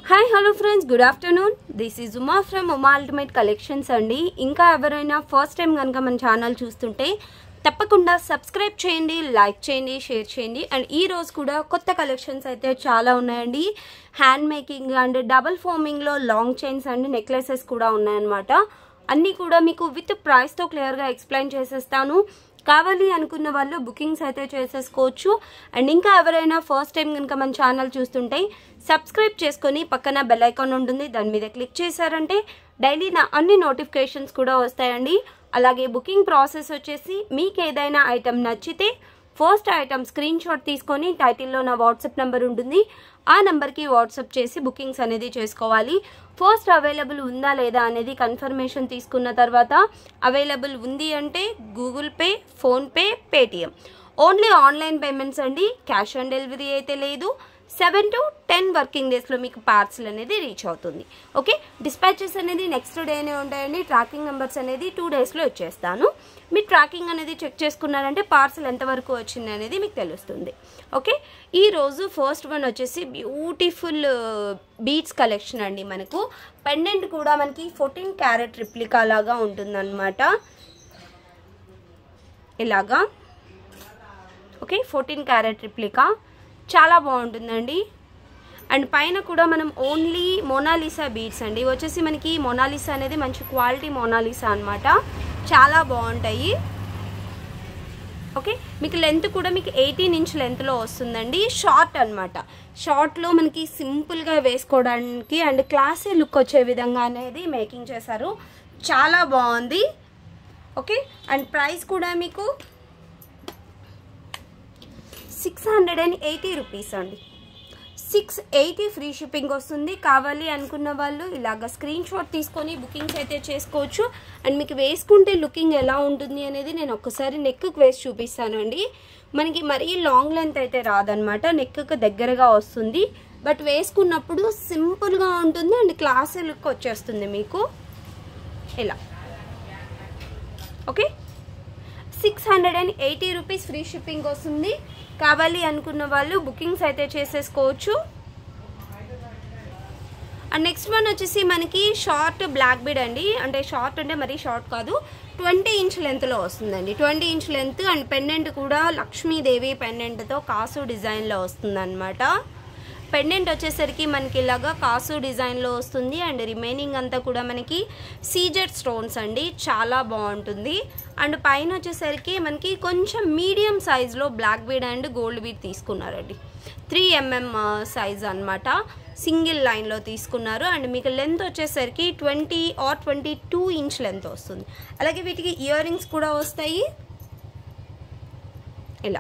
hi hello friends good afternoon this is Uma from Uma ultimate collections అండి ఇంకా ఎవరైనా first time కనుక మన ఛానల్ చూస్తుంటే తప్పకుండా సబ్స్క్రైబ్ చేయండి లైక్ చేయండి షేర్ చేయండి అండ్ ఈ రోజు కూడా కొత్త కలెక్షన్స్ అయితే చాలా ఉన్నాయండి హ్యాండ్ మేకింగ్ అండ్ డబల్ ఫోమింగ్లో లాంగ్ చైన్స్ అండ్ నెక్లెసెస్ కూడా ఉన్నాయన్నమాట అన్నీ కూడా మీకు విత్ ప్రైస్తో క్లియర్గా ఎక్స్ప్లెయిన్ చేసేస్తాను కావాలి అనుకున్న వాళ్ళు బుకింగ్స్ అయితే చేసేసుకోవచ్చు అండ్ ఇంకా ఎవరైనా ఫస్ట్ టైం కనుక మన ఛానల్ చూస్తుంటే సబ్స్క్రైబ్ చేసుకొని పక్కన బెల్ ఐకాన్ ఉంటుంది దాని మీద క్లిక్ చేశారంటే డైలీ నా అన్ని నోటిఫికేషన్స్ కూడా వస్తాయండి అలాగే బుకింగ్ ప్రాసెస్ వచ్చేసి మీకు ఏదైనా ఐటెం నచ్చితే ఫస్ట్ ఐటమ్ స్క్రీన్ షాట్ తీసుకొని టైటిల్లో నా వాట్సాప్ నెంబర్ ఉంటుంది ఆ నెంబర్కి వాట్సాప్ చేసి బుకింగ్స్ అనేది చేసుకోవాలి ఫస్ట్ అవైలబుల్ ఉందా లేదా అనేది కన్ఫర్మేషన్ తీసుకున్న తర్వాత అవైలబుల్ ఉంది అంటే Google Pay PhonePe Paytm only online payments అండి క్యాష్ ఆన్ డెలివరీ అయితే లేదు సెవెన్ టు టెన్ వర్కింగ్ డేస్లో మీకు పార్సల్ అనేది రీచ్ అవుతుంది ఓకే డిస్పాచెస్ అనేది నెక్స్ట్ డేనే ఉంటాయండి ట్రాకింగ్ నెంబర్స్ అనేది టూ డేస్లో ఇచ్చేస్తాను మీరు ట్రాకింగ్ అనేది చెక్ చేసుకున్నారంటే పార్సల్ ఎంతవరకు వచ్చింది అనేది మీకు తెలుస్తుంది ఓకే ఈరోజు ఫస్ట్ వన్ వచ్చేసి బ్యూటిఫుల్ బీట్స్ కలెక్షన్ అండి మనకు పెండెంట్ కూడా మనకి ఫోర్టీన్ క్యారెట్ రిప్లికా లాగా ఉంటుందన్నమాట ఇలాగా ఓకే ఫోర్టీన్ క్యారెట్ రిప్లికా చాలా బాగుంటుందండి అండ్ పైన కూడా మనం ఓన్లీ మోనాలిసా బీడ్స్ అండి ఇవి వచ్చేసి మనకి మోనాలిసా అనేది మంచి క్వాలిటీ మోనాలిసా అనమాట చాలా బాగుంటాయి ఓకే మీకు లెంత్ కూడా మీకు ఎయిటీన్ ఇంచ్ లెంత్లో వస్తుందండి షార్ట్ అనమాట షార్ట్లో మనకి సింపుల్గా వేసుకోవడానికి అండ్ క్లాసీ లుక్ వచ్చే విధంగా అనేది మేకింగ్ చేశారు చాలా బాగుంది ఓకే అండ్ ప్రైస్ కూడా మీకు six hundred and eighty rupees అండి సిక్స్ ఎయిటీ ఫ్రీ షిప్పింగ్ వస్తుంది కావాలి అనుకున్న వాళ్ళు ఇలాగ స్క్రీన్ షాట్ తీసుకొని బుకింగ్స్ అయితే చేసుకోవచ్చు అండ్ మీకు వేసుకుంటే లుకింగ్ ఎలా ఉంటుంది అనేది నేను ఒక్కసారి నెక్కు వేసి చూపిస్తానండి మనకి మరీ లాంగ్ లెంత్ అయితే రాదనమాట నెక్కు దగ్గరగా వస్తుంది బట్ వేసుకున్నప్పుడు సింపుల్గా ఉంటుంది అండ్ క్లాసీ లుక్ వచ్చేస్తుంది మీకు ఇలా okay six hundred and eighty rupees free shipping వస్తుంది కావాలి అనుకున్న వాళ్ళు బుకింగ్స్ అయితే చేసేసుకోవచ్చు అండ్ నెక్స్ట్ వన్ వచ్చేసి మనకి షార్ట్ బ్లాక్ బీడ్ అండి అంటే షార్ట్ అంటే మరీ షార్ట్ కాదు ట్వంటీ ఇంచ్ లెంత్లో వస్తుందండి twenty inch length and pendant కూడా లక్ష్మీదేవి పెండెంట్తో కాసు డిజైన్లో వస్తుంది అనమాట పెండెంట్ వచ్చేసరికి మనకి ఇలాగా కాసు డిజైన్లో వస్తుంది అండ్ రిమైనింగ్ అంతా కూడా మనకి సీజెడ్ స్టోన్స్ అండి చాలా బాగుంటుంది అండ్ పైన వచ్చేసరికి మనకి కొంచెం మీడియం సైజ్లో black bead and gold bead తీసుకున్నారండి త్రీ ఎంఎం సైజ్ అనమాట సింగిల్ లైన్లో తీసుకున్నారు అండ్ మీకు లెంత్ వచ్చేసరికి twenty or twenty two inch length వస్తుంది అలాగే వీటికి ఇయర్ రింగ్స్ కూడా వస్తాయి ఇలా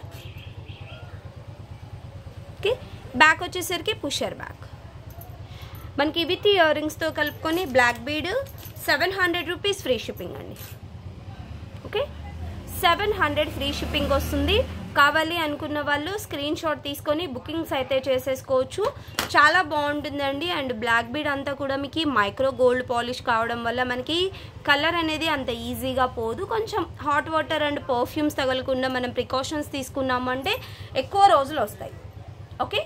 ఓకే బ్యాక్ వచ్చేసరికి పుషర్ బ్యాక్ మనకి విత్ ఇయర్ రింగ్స్తో కలుపుకొని black bead seven hundred rupees free shipping అండి okay seven hundred free shipping వస్తుంది కావాలి అనుకున్న వాళ్ళు స్క్రీన్ షాట్ తీసుకొని బుకింగ్స్ అయితే చేసేసుకోవచ్చు చాలా బాగుంటుందండి అండ్ బ్లాక్ బీడ్ అంతా కూడా మీకు మైక్రో గోల్డ్ పాలిష్ కావడం వల్ల మనకి కలర్ అనేది అంత ఈజీగా పోదు కొంచెం హాట్ వాటర్ అండ్ పర్ఫ్యూమ్స్ తగలకుండా మనం ప్రికాషన్స్ తీసుకున్నామంటే ఎక్కువ రోజులు వస్తాయి ఓకే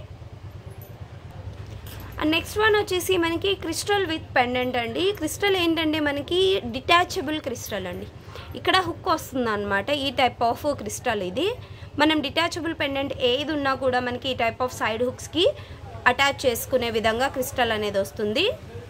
అండ్ నెక్స్ట్ వన్ వచ్చేసి మనకి క్రిస్టల్ విత్ పెండెంట్ అండి క్రిస్టల్ ఏంటంటే మనకి డిటాచబుల్ క్రిస్టల్ అండి ఇక్కడ హుక్ వస్తుంది అనమాట ఈ టైప్ ఆఫ్ క్రిస్టల్ ఇది మనం డిటాచబుల్ పెండెంట్ ఏది ఉన్నా కూడా మనకి ఈ టైప్ ఆఫ్ సైడ్ హుక్స్కి అటాచ్ చేసుకునే విధంగా క్రిస్టల్ అనేది వస్తుంది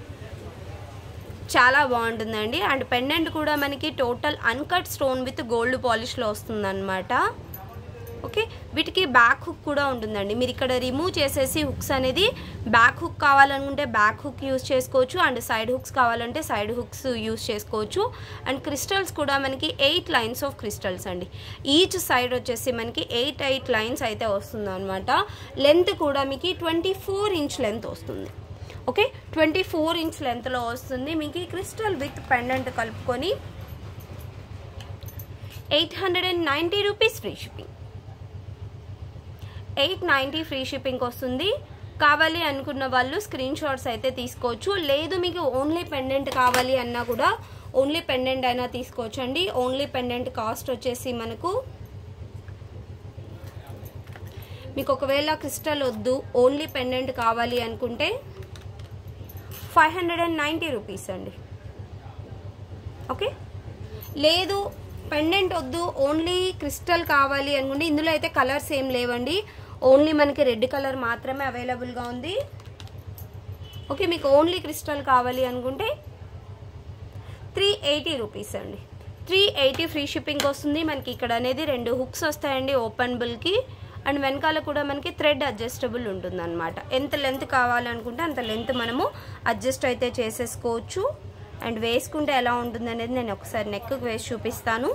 చాలా బాగుంటుందండి అండ్ పెండెంట్ కూడా మనకి total uncut stone with gold పాలిష్లో వస్తుందన్నమాట ఓకే వీటికి బ్యాక్ హుక్ కూడా ఉంటుందండి మీరు ఇక్కడ రిమూవ్ చేసేసి హుక్స్ అనేది బ్యాక్ హుక్ కావాలనుకుంటే బ్యాక్ హుక్ యూస్ చేసుకోవచ్చు అండ్ సైడ్ హుక్స్ కావాలంటే సైడ్ హుక్స్ యూస్ చేసుకోవచ్చు అండ్ క్రిస్టల్స్ కూడా మనకి ఎయిట్ లైన్స్ ఆఫ్ క్రిస్టల్స్ అండి ఈచ్ సైడ్ వచ్చేసి మనకి ఎయిట్ ఎయిట్ లైన్స్ అయితే వస్తుంది అనమాట లెంత్ కూడా మీకు ట్వంటీ ఫోర్ ఇంచ్ లెంత్ వస్తుంది ఓకే ట్వంటీ ఫోర్ ఇంచ్ లెంత్లో వస్తుంది మీకు క్రిస్టల్ విత్ పెండెంట్ కలుపుకొని eight hundred and ninety rupees free shipping eight ninety free shipping వస్తుంది కావాలి అనుకున్న వాళ్ళు స్క్రీన్ షాట్స్ అయితే తీసుకోవచ్చు లేదు మీకు ఓన్లీ పెండెంట్ కావాలి అన్నా కూడా ఓన్లీ పెండెంట్ అయినా తీసుకోవచ్చు అండి ఓన్లీ పెండెంట్ కాస్ట్ వచ్చేసి మనకు మీకు ఒకవేళ క్రిస్టల్ వద్దు ఓన్లీ పెండెంట్ కావాలి అనుకుంటే five hundred and ninety rupees అండి ఓకే లేదు పెండెంట్ వద్దు ఓన్లీ క్రిస్టల్ కావాలి అనుకుంటే ఇందులో అయితే కలర్స్ ఏం లేవండి ఓన్లీ మనకి రెడ్ కలర్ మాత్రమే అవైలబుల్గా ఉంది ఓకే మీకు ఓన్లీ క్రిస్టల్ కావాలి అనుకుంటే త్రీ ఎయిటీ రూపీస్ అండి త్రీ ఎయిటీ ఫ్రీ షిప్పింగ్ వస్తుంది మనకి ఇక్కడ అనేది రెండు హుక్స్ వస్తాయండి ఓపెనబుల్కి అండ్ వెనకాల కూడా మనకి థ్రెడ్ అడ్జస్టబుల్ ఉంటుంది అనమాట ఎంత లెంత్ కావాలనుకుంటే అంత లెంత్ మనము అడ్జస్ట్ అయితే చేసేసుకోవచ్చు అండ్ వేసుకుంటే ఎలా ఉంటుంది అనేది నేను ఒకసారి నెక్కి వేసి చూపిస్తాను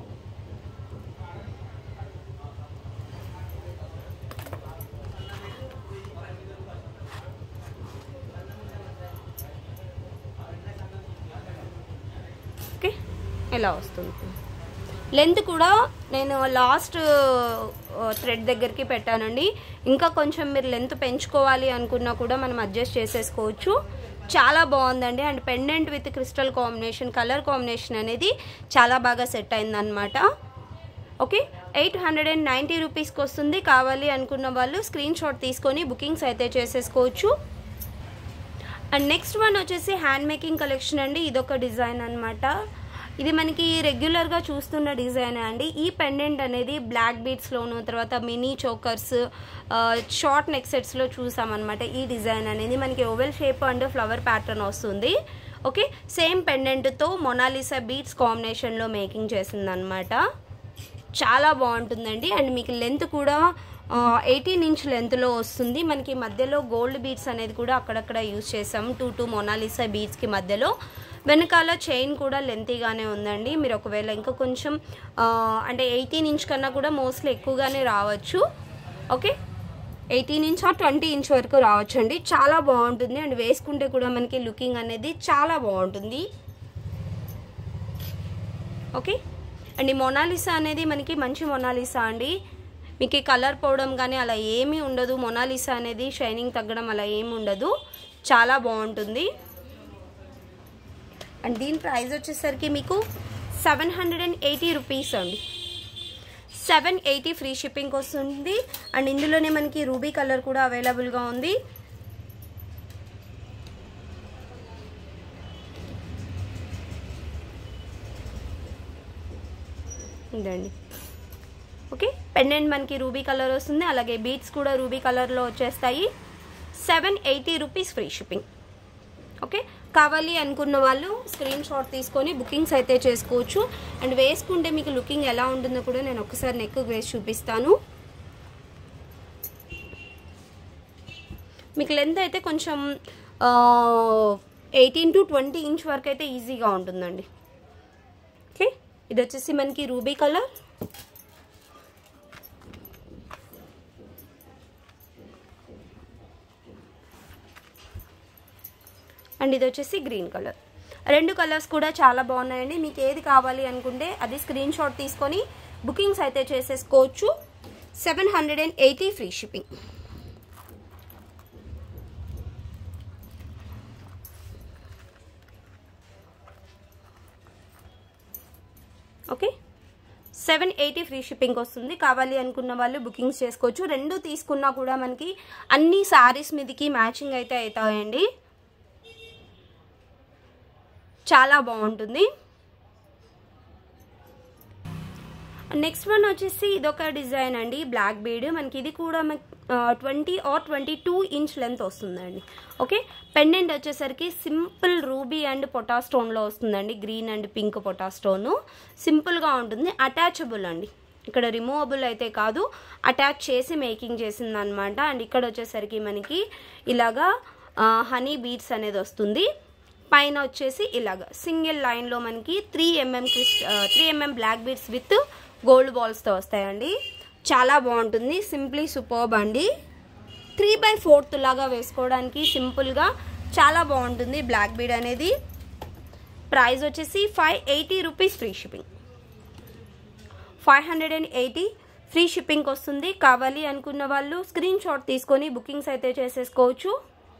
ఓకే ఎలా వస్తుంది లెంత్ కూడా నేను లాస్ట్ థ్రెడ్ దగ్గరికి పెట్టానండి ఇంకా కొంచెం మీరు లెంత్ పెంచుకోవాలి అనుకున్నా కూడా మనం అడ్జస్ట్ చేసేసుకోవచ్చు చాలా బాగుందండి and pendant with crystal combination colour combination అనేది చాలా బాగా సెట్ అయిందనమాట okay eight hundred and ninety రూపీస్కి వస్తుంది కావాలి అనుకున్న వాళ్ళు స్క్రీన్ షాట్ తీసుకొని బుకింగ్స్ అయితే చేసేసుకోవచ్చు అండ్ నెక్స్ట్ వన్ వచ్చేసి హ్యాండ్ మేకింగ్ కలెక్షన్ అండి ఇదొక డిజైన్ అనమాట ఇది మనకి రెగ్యులర్గా చూస్తున్న డిజైన్ అండి ఈ పెండెంట్ అనేది బ్లాక్ బీట్స్లోను తర్వాత మినీ చోకర్స్ షార్ట్ నెక్ సెట్స్లో చూసామన్నమాట ఈ డిజైన్ అనేది మనకి oval shape and flower pattern వస్తుంది ఓకే సేమ్ పెండెంట్తో మొనాలిసా బీట్స్ కాంబినేషన్లో మేకింగ్ చేసిందనమాట చాలా బాగుంటుందండి అండ్ మీకు లెంత్ కూడా ఎయిటీన్ ఇంచ్ లెంత్లో వస్తుంది మనకి మధ్యలో గోల్డ్ బీడ్స్ అనేది కూడా అక్కడక్కడ యూజ్ చేసాం టూ టూ మొనాలిసా బీడ్స్కి మధ్యలో వెనకాల చైన్ కూడా లెంతీగానే ఉందండి మీరు ఒకవేళ ఇంకా కొంచెం అంటే ఎయిటీన్ ఇంచ్ కన్నా కూడా మోస్ట్లీ ఎక్కువగానే రావచ్చు okay eighteen inch or twenty inch వరకు రావచ్చు అండి చాలా బాగుంటుంది అండ్ వేసుకుంటే కూడా మనకి లుకింగ్ అనేది చాలా బాగుంటుంది ఓకే అండ్ ఈ మొనాలిసా అనేది మనకి మంచి మొనాలిసా అండి మీకు కలర్ పోవడం కానీ అలా ఏమీ ఉండదు మొనాలిసా అనేది షైనింగ్ తగ్గడం అలా ఏమి ఉండదు చాలా బాగుంటుంది అండ్ దీని ప్రైస్ వచ్చేసరికి మీకు seven hundred and eighty rupees అండి సెవెన్ ఎయిటీ ఫ్రీ షిప్పింగ్ వస్తుంది అండ్ ఇందులోనే మనకి రూబీ కలర్ కూడా అవైలబుల్గా ఉంది ఇదండి ఓకే పెండెంట్ మనకి రూబీ కలర్ వస్తుంది అలాగే బీట్స్ కూడా రూబీ కలర్లో వచ్చేస్తాయి seven eighty rupees free shipping okay కావాలి అనుకున్న వాళ్ళు స్క్రీన్ షాట్ తీసుకొని బుకింగ్స్ అయితే చేసుకోవచ్చు అండ్ వేసుకుంటే మీకు లుకింగ్ ఎలా ఉంటుందో కూడా నేను ఒకసారి నెక్ వేసి చూపిస్తాను మీకు లెంత్ అయితే కొంచెం ఎయిటీన్ టు ట్వంటీ ఇంచ్ వరకు అయితే ఈజీగా ఉంటుందండి ఓకే ఇది వచ్చేసి మనకి రూబీ కలర్ అండ్ ఇది వచ్చేసి గ్రీన్ కలర్ రెండు కలర్స్ కూడా చాలా బాగున్నాయండి మీకు ఏది కావాలి అనుకుంటే అది స్క్రీన్ షాట్ తీసుకొని బుకింగ్స్ అయితే చేసేసుకోవచ్చు seven hundred and eighty free shipping okay seven eighty free shipping వస్తుంది కావాలి అనుకున్న వాళ్ళు బుకింగ్స్ చేసుకోవచ్చు రెండు తీసుకున్నా కూడా మనకి అన్ని శారీస్ మీదకి మ్యాచింగ్ అయితే అవుతాయండి చాలా బాగుంటుంది నెక్స్ట్ వన్ వచ్చేసి ఇదొక డిజైన్ అండి బ్లాక్ బీడ్ మనకి ఇది కూడా twenty or twenty two inch length వస్తుందండి ఓకే పెండెంట్ వచ్చేసరికి సింపుల్ రూబీ అండ్ పొటా స్టోన్లో వస్తుందండి గ్రీన్ అండ్ పింక్ పొటా స్టోను సింపుల్గా ఉంటుంది అటాచబుల్ అండి ఇక్కడ రిమూవబుల్ అయితే కాదు అటాచ్ చేసి మేకింగ్ చేసింది అనమాట అండ్ ఇక్కడ వచ్చేసరికి మనకి ఇలాగా హనీ బీడ్స్ అనేది వస్తుంది పైన వచ్చేసి ఇలాగ సింగిల్ లైన్లో మనకి త్రీ ఎంఎం క్రిస్ three mm black beads with gold బాల్స్తో వస్తాయండి చాలా బాగుంటుంది సింప్లీ సూపర్బ్ అండి త్రీ బై ఫోర్త్ లాగా వేసుకోవడానికి సింపుల్గా చాలా బాగుంటుంది బ్లాక్ బీడ్ అనేది ప్రైస్ వచ్చేసి five eighty rupees free shipping five hundred and eighty free shipping వస్తుంది కావాలి అనుకున్న వాళ్ళు స్క్రీన్ షాట్ తీసుకొని బుకింగ్స్ అయితే చేసేసుకోవచ్చు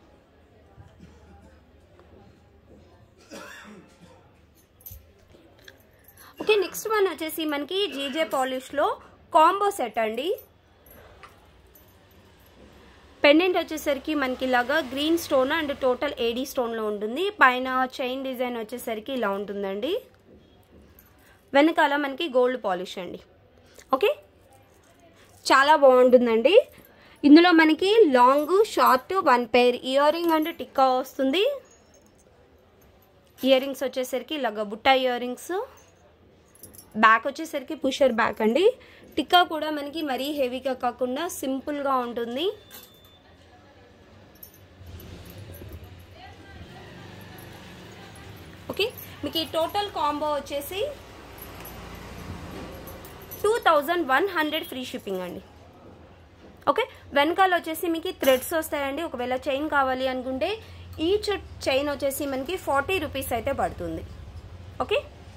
ఓకే నెక్స్ట్ వన్ వచ్చేసి మనకి జీజే పాలిష్లో కాంబో సెట్ అండి పెండెంట్ వచ్చేసరికి మనకి ఇలాగా green stone and total AD స్టోన్లో ఉంటుంది పైన చైన్ డిజైన్ వచ్చేసరికి ఇలా ఉంటుందండి వెనకాల మనకి గోల్డ్ పాలిష్ అండి ఓకే చాలా బాగుంటుందండి ఇందులో మనకి long short one pair earring and tikka వస్తుంది ఇయర్ రింగ్స్ వచ్చేసరికి ఇలాగ బుట్ట ఇయర్ రింగ్స్ బ్యాక్ వచ్చేసరికి పుషర్ బ్యాక్ అండి టిక్కా కూడా మనకి మరీ హెవీగా కాకుండా సింపుల్గా ఉంటుంది ఓకే మీకు ఈ టోటల్ కాంబో వచ్చేసి two thousand one hundred free shipping అండి ఓకే వెనకాల వచ్చేసి మీకు థ్రెడ్స్ వస్తాయండి ఒకవేళ చైన్ కావాలి అనుకుంటే ఈచ్ చైన్ వచ్చేసి మనకి ఫార్టీ రూపీస్ అయితే పడుతుంది okay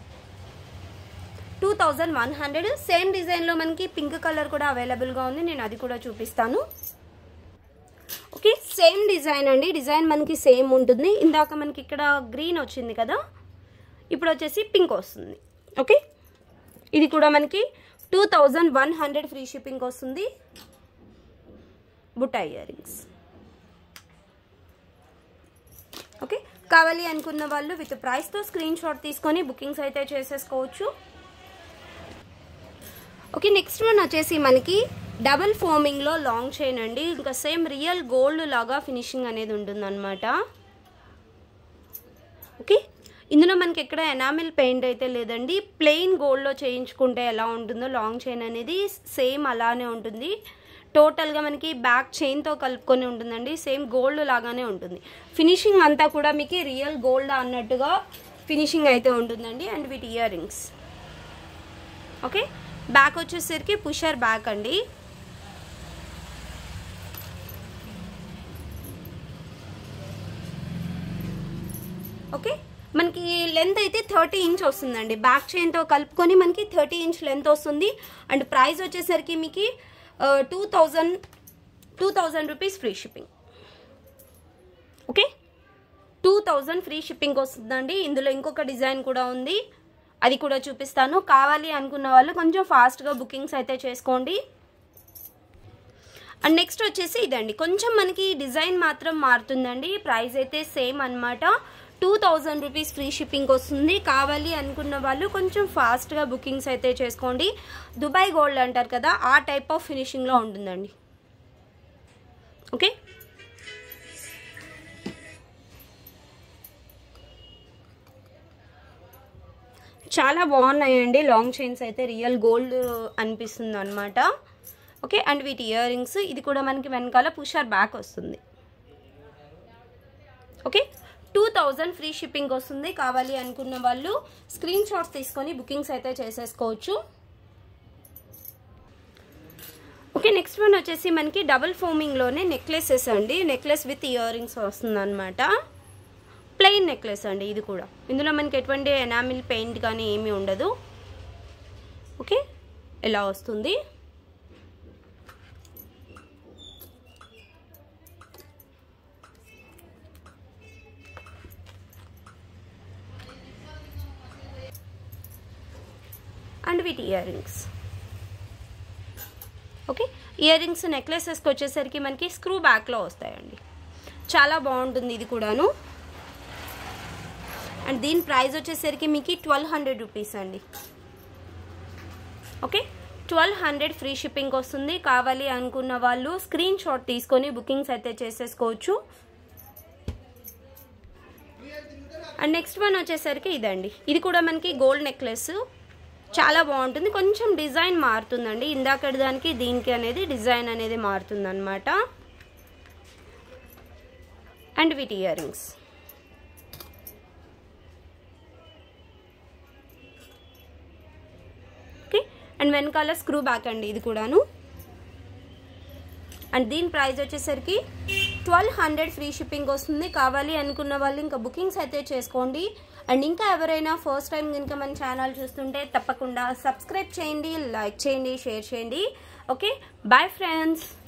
two thousand one hundred same డిజైన్లో మనకి పింక్ కలర్ కూడా అవైలబుల్గా ఉంది నేను అది కూడా చూపిస్తాను ఓకే సేమ్ డిజైన్ అండి డిజైన్ మనకి సేమ్ ఉంటుంది ఇందాక మనకి ఇక్కడ గ్రీన్ వచ్చింది కదా ఇప్పుడు వచ్చేసి పింక్ వస్తుంది ఓకే ఇది కూడా మనకి two thousand one hundred free shipping వస్తుంది బుట్ట ఇయర్ రింగ్స్ ఓకే కావాలి అనుకున్న వాళ్ళు విత్ ప్రైస్తో స్క్రీన్ షాట్ తీసుకొని బుకింగ్స్ అయితే చేసేసుకోవచ్చు ఓకే నెక్స్ట్ వన్ వచ్చేసి మనకి డబుల్ ఫోమింగ్లో లాంగ్ చైన్ అండి ఇంకా సేమ్ రియల్ గోల్డ్ లాగా ఫినిషింగ్ అనేది ఉంటుందన్నమాట ఓకే ఇందులో మనకి ఎక్కడ ఎనామిల్ పెయింట్ అయితే లేదండి ప్లెయిన్ గోల్డ్లో చేయించుకుంటే ఎలా ఉంటుందో లాంగ్ చైన్ అనేది సేమ్ అలానే ఉంటుంది టోటల్గా మనకి బ్యాక్ చైన్తో కలుపుకొని ఉంటుందండి సేమ్ గోల్డ్ లాగానే ఉంటుంది ఫినిషింగ్ అంతా కూడా మీకు రియల్ గోల్డ్ అన్నట్టుగా ఫినిషింగ్ అయితే ఉంటుందండి అండ్ వీటి ఇయర్ రింగ్స్ ఓకే బ్యాక్ వచ్చేసరికి పుషర్ బ్యాక్ అండి ఓకే మనకి లెంత్ అయితే థర్టీ ఇంచ్ వస్తుందండి బ్యాక్ చైన్తో కలుపుకొని మనకి థర్టీ ఇంచ్ లెంత్ వస్తుంది అండ్ ప్రైస్ వచ్చేసరికి మీకు two thousand two thousand rupees free shipping okay two thousand free shipping వస్తుందండి ఇందులో ఇంకొక డిజైన్ కూడా ఉంది అది కూడా చూపిస్తాను కావాలి అనుకున్న వాళ్ళు కొంచెం ఫాస్ట్గా బుకింగ్స్ అయితే చేసుకోండి అండ్ నెక్స్ట్ వచ్చేసి ఇదండి కొంచెం మనకి డిజైన్ మాత్రం మారుతుందండి ప్రైస్ అయితే సేమ్ అనమాట two thousand rupees free shipping వస్తుంది కావాలి అనుకున్న వాళ్ళు కొంచెం ఫాస్ట్గా బుకింగ్స్ అయితే చేసుకోండి దుబాయ్ గోల్డ్ అంటారు కదా ఆ టైప్ ఆఫ్ ఫినిషింగ్లో ఉంటుందండి ఓకే చాలా బాగున్నాయండి లాంగ్ చైన్స్ అయితే రియల్ గోల్డ్ అనిపిస్తుంది అనమాట ఓకే అండ్ వీటి ఇయర్ రింగ్స్ ఇది కూడా మనకి వెనకాల పుషర్ బ్యాక్ వస్తుంది okay two thousand free shipping వస్తుంది కావాలి అనుకున్న వాళ్ళు స్క్రీన్ షాట్స్ తీసుకొని బుకింగ్స్ అయితే చేసేసుకోవచ్చు ఓకే నెక్స్ట్ వన్ వచ్చేసి మనకి డబుల్ ఫోమింగ్లోనే నెక్లెసెస్ అండి నెక్లెస్ విత్ ఇయర్ రింగ్స్ వస్తుంది అనమాట ప్లెయిన్ నెక్లెస్ అండి ఇది కూడా ఇందులో మనకి ఎటువంటి ఎనామిల్ పెయింట్ కానీ ఏమీ ఉండదు ఓకే ఇలా వస్తుంది అండ్ వీటి earrings okay earrings నెక్లెసెస్కి వచ్చేసరికి మనకి స్క్రూ బ్యాక్లో వస్తాయండి చాలా బాగుంటుంది ఇది కూడాను అండ్ దీని ప్రైస్ వచ్చేసరికి మీకు ట్వెల్వ్ హండ్రెడ్ రూపీస్ అండి okay twelve hundred free shipping వస్తుంది కావాలి అనుకున్న వాళ్ళు స్క్రీన్ షాట్ తీసుకొని బుకింగ్స్ అయితే చేసేసుకోవచ్చు అండ్ నెక్స్ట్ వన్ వచ్చేసరికి ఇదండి ఇది కూడా మనకి గోల్డ్ నెక్లెస్ చాలా బాగుంటుంది కొంచెం డిజైన్ మారుతుందండి ఇందాకటి దానికి దీనికి అనేది డిజైన్ అనేది మారుతుంది అనమాట అండ్ వీటి ఇయర్ రింగ్స్ ఓకే అండ్ వెనకాల స్క్రూ బ్యాక్ అండి ఇది కూడాను అండ్ దీని ప్రైస్ వచ్చేసరికి ట్వెల్వ్ హండ్రెడ్ ఫ్రీ షిప్పింగ్ వస్తుంది కావాలి అనుకున్న వాళ్ళు ఇంకా బుకింగ్స్ అయితే చేసుకోండి అండ్ ఇంకా ఎవరైనా ఫస్ట్ టైం కనుక మన ఛానల్ చూస్తుంటే తప్పకుండా సబ్స్క్రైబ్ చేయండి లైక్ చేయండి షేర్ చేయండి ఓకే బాయ్ ఫ్రెండ్స్